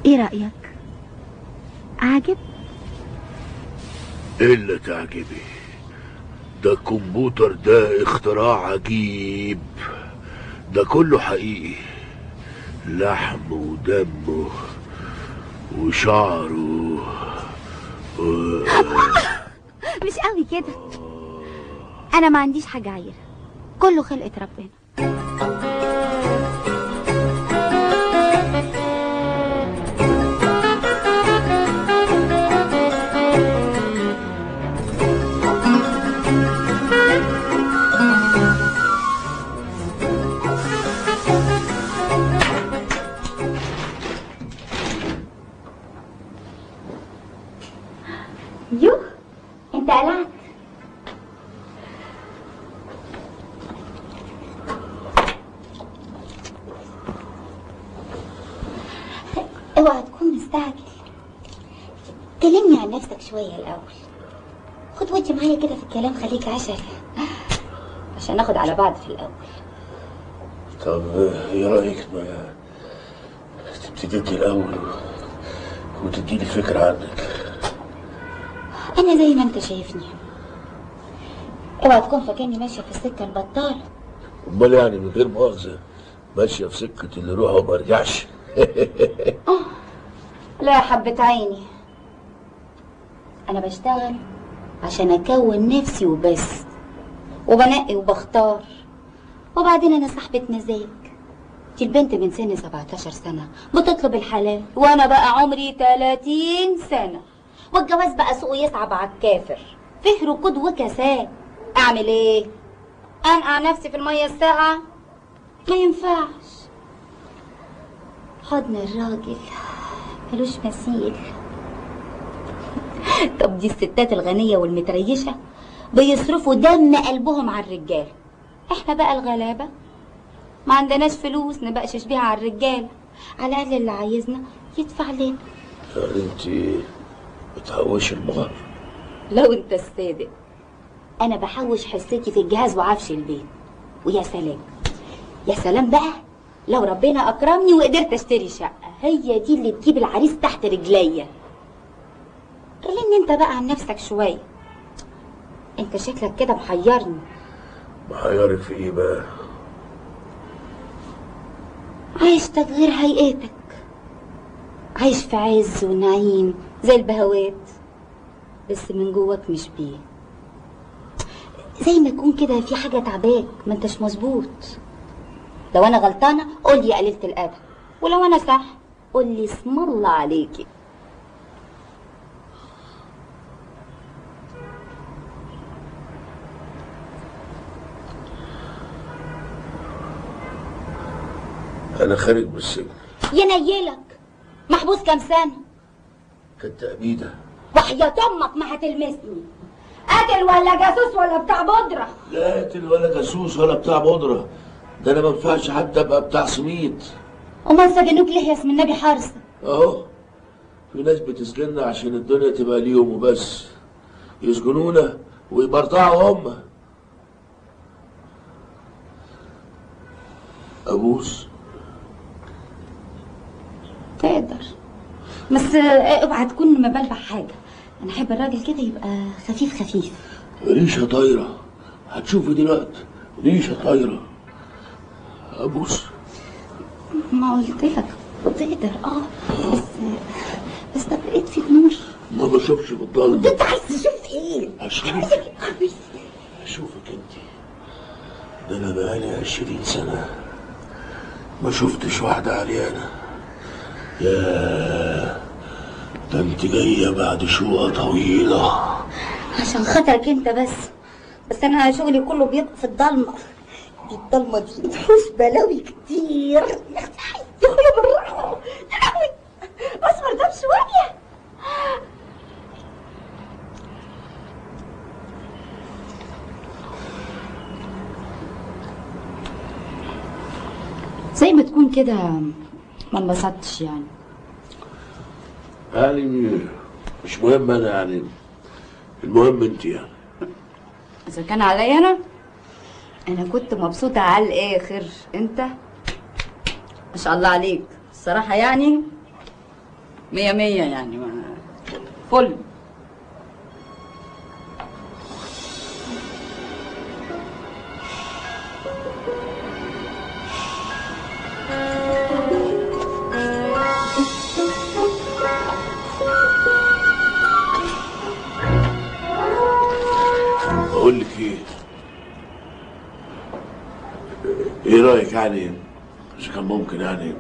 ايه رأيك عاجب الا تعجبي ده الكمبيوتر ده اختراع عجيب ده كله حقيقي لحم ودمه وشعره و... مش قوي كده انا ما عنديش حاجة عيرة كله خلقة ربنا يوه انت قلعت اوعى تكون مستعجل كلمني عن نفسك شوية الأول خد ودي معايا كده في الكلام خليك عشري عشان ناخد على بعض في الأول طب ايه رايك ما تبتدي انت الاول وتديني فكره عنك أنا زي ما أنت شايفني اوعى تكون فاكرني ماشية في السكة البطالة امال يعني من غير مؤاخذه ماشيه في سكه اللي روحه وما رجعش لا يا حبة عيني أنا بشتغل عشان أكون نفسي وبس وبنقي وبختار وبعدين أنا صاحبة مزاج دي البنت من سن 17 سنة بتطلب الحلال وأنا بقى عمري 30 سنة والجواز بقى سوق يصعب على الكافر فيه ركود وكساد أعمل إيه؟ أنقع نفسي في المية الساقعة؟ ما ينفعش حضن الراجل ملوش مثيل طب دي الستات الغنية والمتريشة بيصرفوا دم قلبهم على الرجال احنا بقى الغلابة ما عندناش فلوس نبقشش بيها على الرجال على الأقل اللي عايزنا يدفع لنا يعني انت بتهوش المهر لو انت الصادق انا بحوش حصتي في الجهاز وعفش البيت ويا سلام يا سلام بقى لو ربنا اكرمني وقدرت اشتري شقه هي دي اللي تجيب العريس تحت رجليا كلمني انت بقى عن نفسك شويه انت شكلك كده محيرني محيرك في ايه بقى عيشتك غير هيئتك عايش في عز ونعيم زي البهوات بس من جواك مش بيه زي ما يكون كده في حاجة تعباك ما انتش مظبوط لو انا غلطانة قول لي يا قليلة الادب ولو انا صح قول لي اسم الله عليكي انا خارج من السجن ينيلك محبوس كام سنة كانت تأبيدة وحياة امك ما هتلمسني قاتل ولا جاسوس ولا بتاع بودرة لا قاتل ولا جاسوس ولا بتاع بودرة ده انا ما ينفعش حتى ابقى بتاع سميد امال سجنوك ليه يا اسم النبي حارسة اهو في ناس بتسجننا عشان الدنيا تبقى ليهم وبس يسجنونا ويبرطعوا هم ابوس تقدر بس آه، اوعى تكون مبلبع حاجة انا احب الراجل كده يبقى خفيف خفيف ريشة طايرة هتشوفي دلوقتي ريشة طايرة ابوس ما قلت لك تقدر اه بس بس ده بقيت في نور ما بشوفش في الضلمة انت عايز تشوف ايه هشوفك هشوفك انت ده انا بقالي عشرين سنة ما شفتش واحدة عريانة يا ده انت جاية بعد شوقة طويلة عشان خاطرك انت بس بس انا شغلي كله بيبقى في الضلمه دي الضلمه دي بتحوش بلاوي كتير يا اختي حي يا اخويا بالراحه يا لهوي اصبر طب شويه زي ما تكون كده ما انبسطتش يعني يعني مش مهم انا يعني المهم انت يعني اذا كان عليا انا انا كنت مبسوطه على الاخر انت ما شاء الله عليك الصراحه يعني مية مية يعني ما فل بقول لك ايه ايه رايك يعني اذا كان ممكن يعني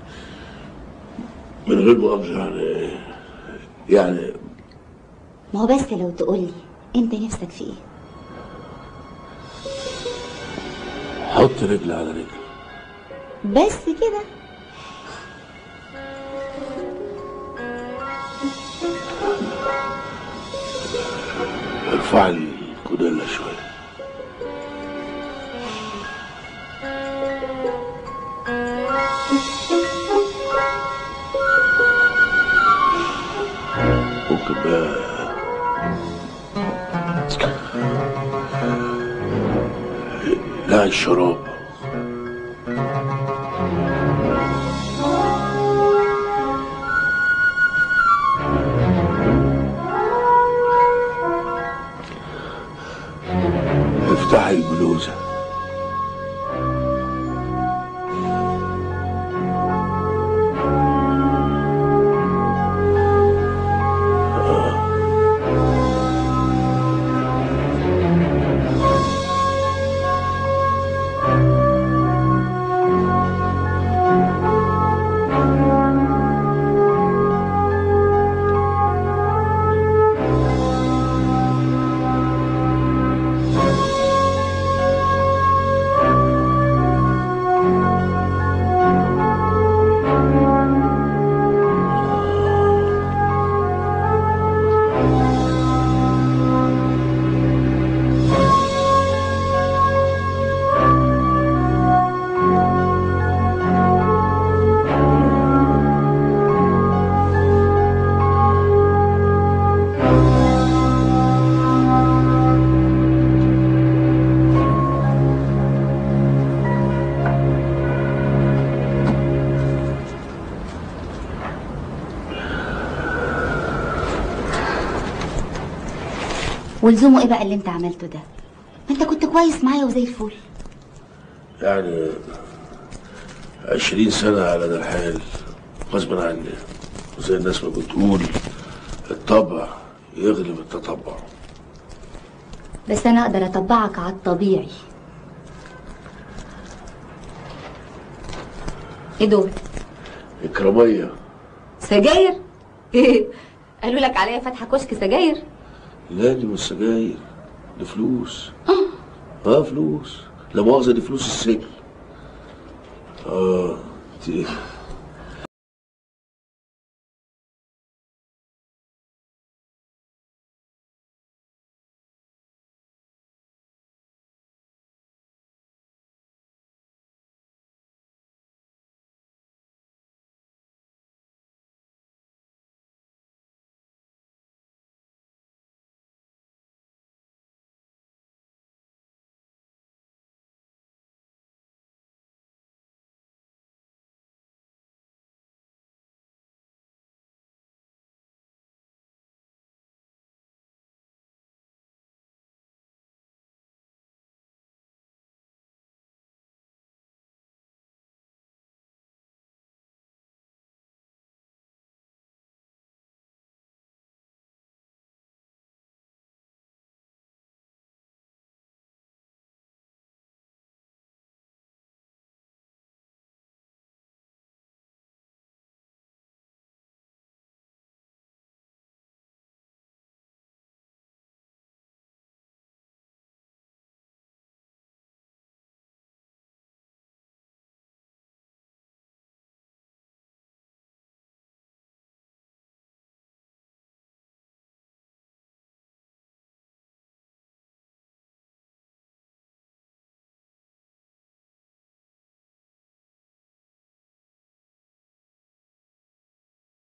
من غير مؤاخذه يعني يعني ما هو بس لو تقولي انت نفسك في ايه حط رجل على رجل بس كده ارفع الكوديلا شويه ممكن بقى لا الشراب افتح البلوزة ولزومه ايه بقى اللي انت عملته ده ما انت كنت كويس معايا وزي الفل يعني عشرين سنة على ده الحال غصب عني وزي الناس ما بتقول الطبع يغلب التطبع بس انا اقدر اطبعك على الطبيعي ايه دول إكرامية سجاير ايه قالوا لك عليا فاتحه كشك سجاير لا دي مش سجاير دي فلوس اه فلوس لا مؤاخذة دي فلوس السجن اه دي